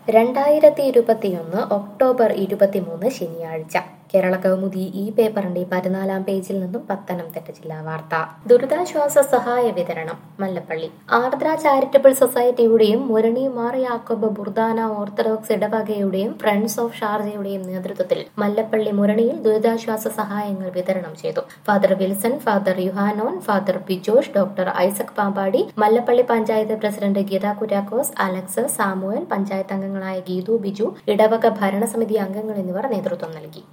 രണ്ടായിരത്തി ഇരുപത്തിയൊന്ന് ഒക്ടോബർ ഇരുപത്തിമൂന്ന് ശനിയാഴ്ച കേരള കൗമുദി ഈ പേപ്പറിന്റെ പതിനാലാം പേജിൽ നിന്നും പത്തനംതിട്ട ജില്ലാ വാർത്ത ദുരിതാശ്വാസ സഹായ വിതരണം മല്ലപ്പള്ളി ആർദ്ര ചാരിറ്റബിൾ സൊസൈറ്റിയുടെയും മുരണി മാർ യാക്കോബ് ബുർദാന ഓർത്തഡോക്സ് ഇടവകയുടെയും ഫ്രണ്ട്സ് ഓഫ് ഷാർജയുടെയും നേതൃത്വത്തിൽ മല്ലപ്പള്ളി മുരണിയിൽ ദുരിതാശ്വാസ സഹായങ്ങൾ വിതരണം ചെയ്തു father Wilson father Yuhanon father Bijosh doctor Isaac Pampady Mallappally panchayat president Geetha Kuriakose Alex Samuel panchayat അംഗങ്ങളായ ഗീതു ബിജു ഇടവക ഭരണസമിതി അംഗങ്ങൾ എന്നിവർ നേതൃത്വം നൽകി